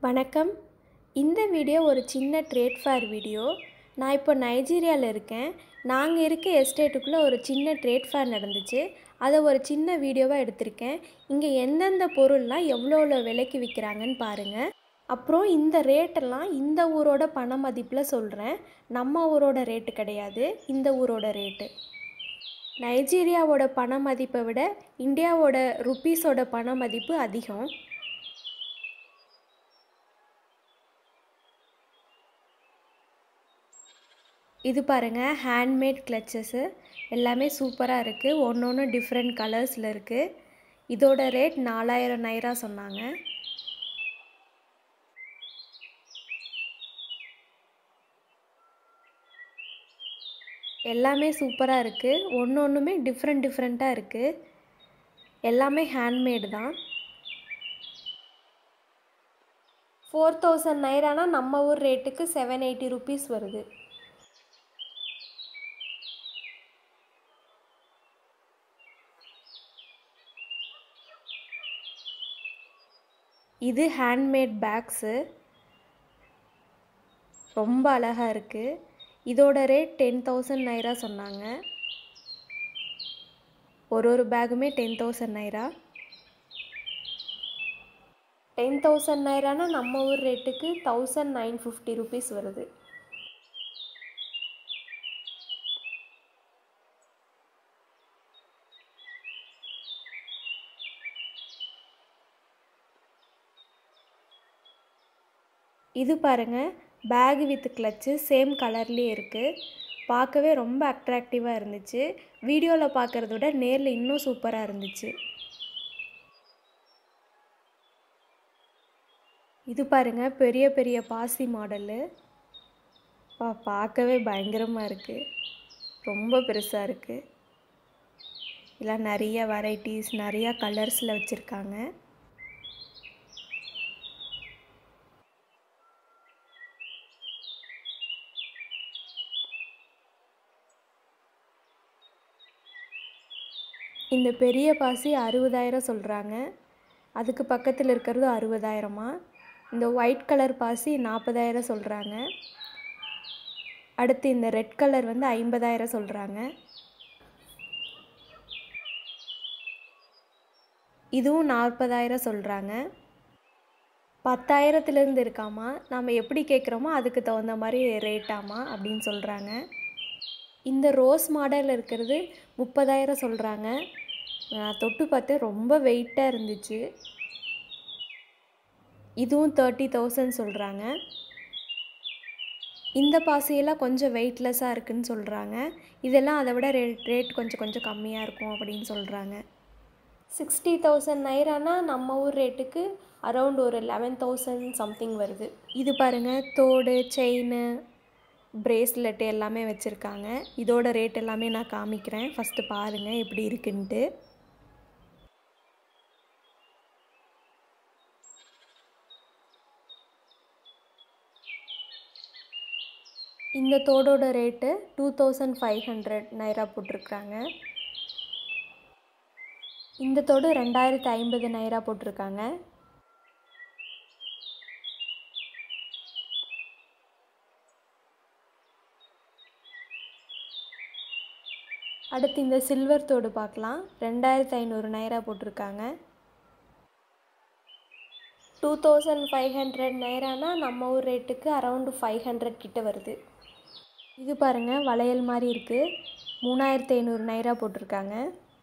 வணக்கம் இந்த வீடியோ ஒரு சின்ன ட்ரேட் ஃபேர் வீடியோ நான் இப்போ நைஜீரியாவில் இருக்கேன் நாங்கள் இருக்க எஸ்டேட்டுக்குள்ளே ஒரு சின்ன ட்ரேட் ஃபேர் நடந்துச்சு அதை ஒரு சின்ன வீடியோவாக எடுத்திருக்கேன் இங்கே எந்தெந்த பொருள்லாம் எவ்வளோ எவ்வளோ விலைக்கு விற்கிறாங்கன்னு பாருங்கள் அப்புறம் இந்த ரேட்டெல்லாம் இந்த ஊரோட பண மதிப்பில் சொல்கிறேன் நம்ம ஊரோட ரேட்டு கிடையாது இந்த ஊரோட ரேட்டு நைஜீரியாவோட பண மதிப்பை விட இந்தியாவோட ருப்பீஸோட பண மதிப்பு அதிகம் இது பாருங்கள் ஹேண்ட்மேட் கிளச்சஸ்ஸு எல்லாமே சூப்பராக இருக்குது ஒன்று ஒன்று டிஃப்ரெண்ட் கலர்ஸில் இருக்குது இதோட ரேட் நாலாயிரம் நைரா சொன்னாங்க எல்லாமே சூப்பராக இருக்குது ஒன்று ஒன்றுமே டிஃப்ரெண்ட் டிஃப்ரெண்ட்டாக இருக்குது எல்லாமே ஹேண்ட்மேடு தான் ஃபோர் தௌசண்ட் நைரானா நம்ம ஊர் ரேட்டுக்கு செவன் எயிட்டி ருபீஸ் வருது இது ஹேண்ட்மேட் பேக்ஸு ரொம்ப அழகாக இருக்குது இதோட ரேட் டென் தௌசண்ட் நைரா சொன்னாங்க ஒரு ஒரு பேக்குமே ten thousand naira ten thousand நைரானா நம்ம ஊர் ரேட்டுக்கு தௌசண்ட் நைன் ஃபிஃப்டி ருபீஸ் வருது இது பாருங்கள் பேக் வித் கிளச்சு சேம் கலர்லேயே இருக்குது பார்க்கவே ரொம்ப அட்ராக்டிவாக இருந்துச்சு வீடியோவில் பார்க்குறத விட நேரில் இன்னும் சூப்பராக இருந்துச்சு இது பாருங்கள் பெரிய பெரிய பாசி மாடலு பா பார்க்கவே பயங்கரமாக இருக்குது ரொம்ப பெருசாக இருக்குது இதெல்லாம் நிறைய வெரைட்டிஸ் நிறையா கலர்ஸில் வச்சுருக்காங்க இந்த பெரிய பாசி அறுபதாயிரம் சொல்கிறாங்க அதுக்கு பக்கத்தில் இருக்கிறது அறுபதாயிரமா இந்த ஒயிட் கலர் பாசி நாற்பதாயிரம் சொல்கிறாங்க அடுத்து இந்த ரெட் கலர் வந்து ஐம்பதாயிரம் சொல்கிறாங்க இதுவும் நாற்பதாயிரம் சொல்கிறாங்க பத்தாயிரத்துலேருந்து இருக்காமா நம்ம எப்படி கேட்குறோமோ அதுக்கு தகுந்த மாதிரி ரேட்டாமா அப்படின்னு சொல்கிறாங்க இந்த ரோஸ் மாடல் இருக்கிறது முப்பதாயிரம் சொல்கிறாங்க நான் தொட்டு பார்த்தேன் ரொம்ப வெயிட்டாக இருந்துச்சு இதுவும் தேர்ட்டி தௌசண்ட் சொல்கிறாங்க இந்த பாசியெல்லாம் கொஞ்சம் வெயிட்லெஸ்ஸாக இருக்குதுன்னு சொல்கிறாங்க இதெல்லாம் அதை விட ரேட் ரேட் கொஞ்சம் கொஞ்சம் கம்மியாக இருக்கும் அப்படின்னு சொல்கிறாங்க சிக்ஸ்டி தௌசண்ட் நைரானா நம்ம ஊர் ரேட்டுக்கு அரௌண்ட் ஒரு லெவன் தௌசண்ட் சம்திங் வருது இது பாருங்கள் தோடு செயின் ப்ரேஸ்லெட்டு எல்லாமே வச்சுருக்காங்க இதோட ரேட் எல்லாமே நான் காமிக்கிறேன் ஃபஸ்ட்டு பாருங்கள் எப்படி இருக்குன்ட்டு இந்த தோடோட rate two thousand five hundred naira போட்டிருக்காங்க இந்த தோடு ரெண்டாயிரத்து ஐம்பது நைரா போட்டிருக்காங்க அடுத்து இந்த சில்வர் தோடு பார்க்கலாம் ரெண்டாயிரத்து ஐநூறு நைரா போட்டிருக்காங்க டூ தௌசண்ட் ஃபைவ் ஹண்ட்ரட் நைரானா நம்ம ஊர் ரேட்டுக்கு அரௌண்டு ஃபைவ் ஹண்ட்ரட் கிட்ட வருது இது பாருங்கள் வளையல் மாதிரி இருக்குது மூணாயிரத்து ஐநூறு நைரா போட்டிருக்காங்க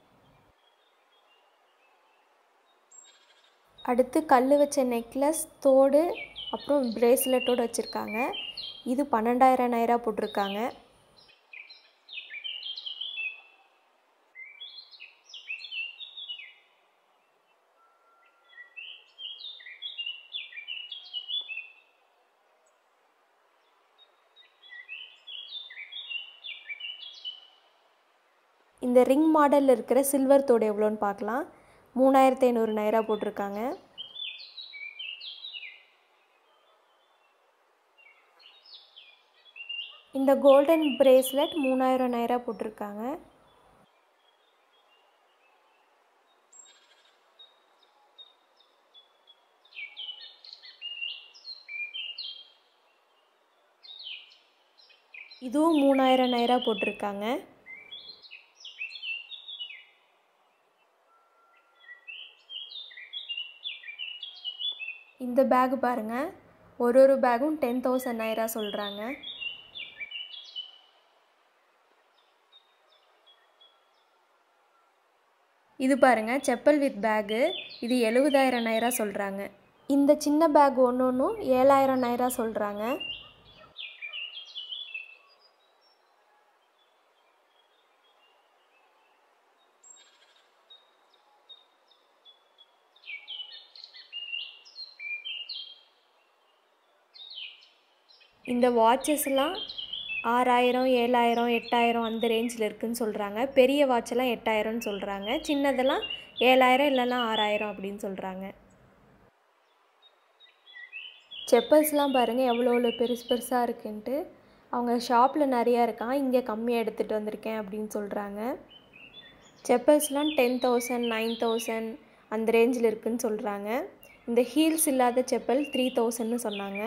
அடுத்து கல் வச்ச நெக்லஸ் தோடு அப்புறம் ப்ரேஸ்லெட்டோடு வச்சுருக்காங்க இது பன்னெண்டாயிரம் நைரா போட்டிருக்காங்க இந்த ரிங் மாடலில் இருக்கிற சில்வர் தோடு எவ்வளோன்னு பார்க்கலாம் மூணாயிரத்து ஐநூறு நைரா போட்டிருக்காங்க இந்த கோல்டன் பிரேஸ்லெட் மூணாயிரம் நைரா போட்டிருக்காங்க இதுவும் மூணாயிரம் நைரா போட்டிருக்காங்க இந்த பேக் பாருங்கள் ஒரு ஒரு பேக்கும் டென் தௌசண்ட் நைரா சொல்கிறாங்க இது பாருங்கள் செப்பல் வித் பேகு இது எழுபதாயிரம் நைரா சொல்கிறாங்க இந்த சின்ன பேக் ஒன்று ஒன்றும் ஏழாயிரம் நைரா சொல்கிறாங்க இந்த வாட்சஸ்லாம் ஆறாயிரம் ஏழாயிரம் எட்டாயிரம் அந்த ரேஞ்சில் இருக்குதுன்னு சொல்கிறாங்க பெரிய வாட்செல்லாம் எட்டாயிரம்னு சொல்கிறாங்க சின்னதெல்லாம் ஏழாயிரம் இல்லைன்னா ஆறாயிரம் அப்படின்னு சொல்கிறாங்க செப்பல்ஸ்லாம் பாருங்கள் எவ்வளோ எவ்வளோ பெருசு பெருசாக இருக்குன்ட்டு அவங்க ஷாப்பில் நிறையா இருக்கான் இங்கே கம்மியாக எடுத்துகிட்டு வந்திருக்கேன் அப்படின்னு சொல்கிறாங்க செப்பல்ஸ்லாம் டென் தௌசண்ட் நைன் தௌசண்ட் அந்த ரேஞ்சில் இருக்குதுன்னு சொல்கிறாங்க இந்த ஹீல்ஸ் இல்லாத செப்பல் த்ரீ தௌசண்ட்னு சொன்னாங்க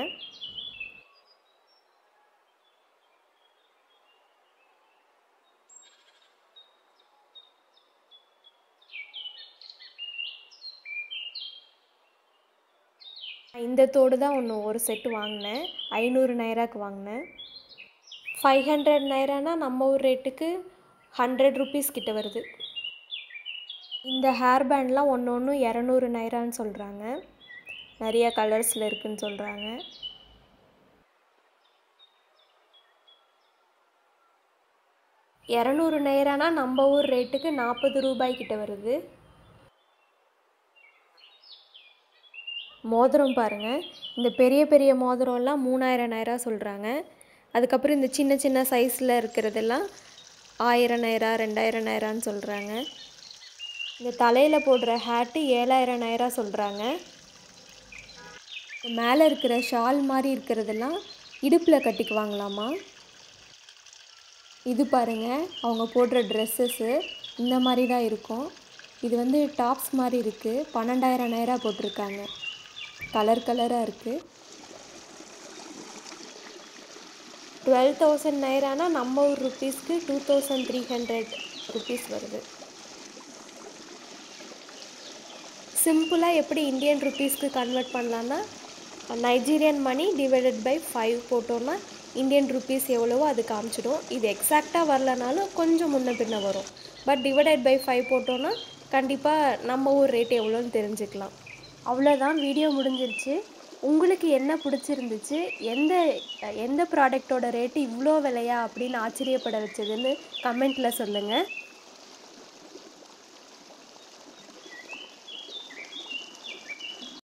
இந்த தோடு தான் ஒன்று ஒரு செட்டு வாங்கினேன் ஐநூறு நைராக்கு வாங்கினேன் ஃபைவ் ஹண்ட்ரட் நைரானா நம்ம ஊர் ரேட்டுக்கு ஹண்ட்ரட் ருபீஸ் கிட்ட வருது இந்த ஹேர் பேண்ட்லாம் ஒன்று ஒன்று இரநூறு நைரான்னு சொல்கிறாங்க நிறைய கலர்ஸில் இருக்குதுன்னு சொல்கிறாங்க இரநூறு நைரானா நம்ம ஊர் ரேட்டுக்கு நாற்பது ரூபாய் கிட்ட வருது மோதிரம் பாருங்கள் இந்த பெரிய பெரிய மோதிரம்லாம் மூணாயிரம் நைரா சொல்கிறாங்க அதுக்கப்புறம் இந்த சின்ன சின்ன சைஸில் இருக்கிறதெல்லாம் ஆயிரம் நைரா ரெண்டாயிரம் நைரான்னு சொல்கிறாங்க இந்த தலையில் போடுற ஹேட்டு ஏழாயிரம் நைரா சொல்கிறாங்க மேலே இருக்கிற ஷால் மாதிரி இருக்கிறதெல்லாம் இடுப்பில் கட்டிக்குவாங்களாமா இது பாருங்கள் அவங்க போடுற ட்ரெஸ்ஸஸ்ஸு இந்த மாதிரி தான் இருக்கும் இது வந்து டாப்ஸ் மாதிரி இருக்குது பன்னெண்டாயிரம் நைரா போட்டிருக்காங்க கலர் கலராக இருக்குது டுவெல் தௌசண்ட் நைரானா நம்ம ஊர் ருப்பீஸ்க்கு two thousand three hundred rupees வருது சிம்பிளாக எப்படி இந்தியன் ருப்பீஸ்க்கு கன்வெர்ட் பண்ணலான்னா Nigerian money divided by five போட்டோன்னா இந்தியன் ருப்பீஸ் எவ்வளவோ அது காமிச்சிடும் இது எக்ஸாக்டாக வரலனாலும் கொஞ்சம் முன்ன பின்ன வரும் பட் டிவைடட் பை ஃபைவ் போட்டோன்னா கண்டிப்பாக நம்ம ஊர் ரேட் எவ்வளோன்னு தெரிஞ்சுக்கலாம் அவ்வளோதான் வீடியோ முடிஞ்சிருச்சு உங்களுக்கு என்ன பிடிச்சிருந்துச்சு எந்த எந்த ப்ராடக்டோட ரேட்டு இவ்வளோ விலையா அப்படின்னு ஆச்சரியப்பட வச்சதுன்னு கமெண்ட்டில் சொல்லுங்கள்